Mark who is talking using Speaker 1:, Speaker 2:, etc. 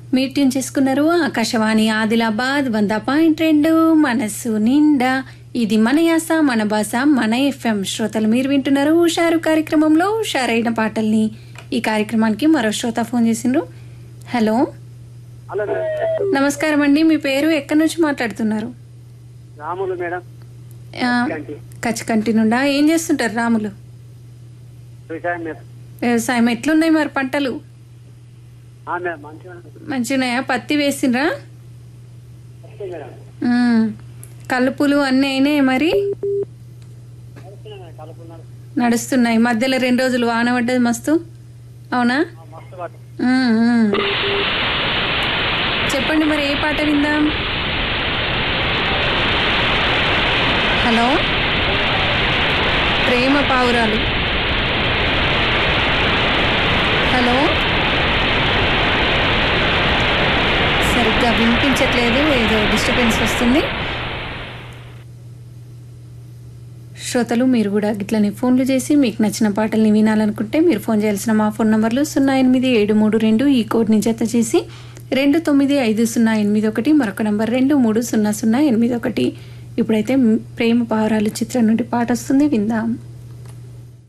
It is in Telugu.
Speaker 1: మీరు ట్యూన్ చేసుకున్నారు ఆకాశవాణి ఆదిలాబాద్ వంద పాయింట్ రెండు మనస్సు నిండా ఇది మన యాస మన భాష మన ఎఫ్ఎం శ్రోతలు మీరు వింటున్నారు హుషారు కార్యక్రమంలో హుషారైన పాటల్ని ఈ కార్యక్రమానికి మరో శ్రోత ఫోన్ చేసిండ్రు హలో
Speaker 2: హలో మేడం
Speaker 1: నమస్కారం అండి మీ పేరు ఎక్కడి నుంచి మాట్లాడుతున్నారు
Speaker 2: రాములు మేడం
Speaker 1: ఆ,
Speaker 2: కంటి
Speaker 1: కచ్చకంటి నుండా ఏం చేస్తుంటారు రాములు
Speaker 2: వ్యవసాయం మేడం
Speaker 1: వ్యవసాయం ఎట్లున్నాయి మరి పంటలు
Speaker 2: ఆ మేడం మంచిగా ఉంది.
Speaker 1: మంచిగున్నాయా పత్తి వేసిండ్రా
Speaker 2: వస్తాయి మేడం
Speaker 1: ఉమ్. కలుపులు అన్నీ అయినాయి మరి
Speaker 2: వస్తున్నాయి మేడం కలుపున్నారు
Speaker 1: నడుస్తున్నాయి మధ్యలో రెండు రోజులు వాన పడ్డది మస్తు అవునా
Speaker 2: ఆ, మస్తు పాట
Speaker 1: ఉమ్, ఉమ్. చెప్పండి మరి ఏ పాట విందాం హలో ప్రేమ పావురాలు హలో సరిగ్గా వినిపించట్లేదు ఏదో డిస్టర్బెన్స్ వస్తుంది శ్రోతలు మీరు కూడా గిట్లనే ఫోన్లు చేసి మీకు నచ్చిన పాటల్ని వినాలనుకుంటే మీరు ఫోన్ చేయాల్సిన మా ఫోన్ నంబర్లు సున్నా ఎనిమిది ఏడు మూడు రెండు ఈ కోడ్ని జత చేసి రెండు తొమ్మిది ఐదు సున్నా ఎనిమిది ఒకటి మరొక నంబర్ రెండు మూడు సున్నా సున్నా ఎనిమిది ఒకటి ఇప్పుడైతే ప్రేమ పావురాలు చిత్రం నుండి పాట వస్తుంది విందాం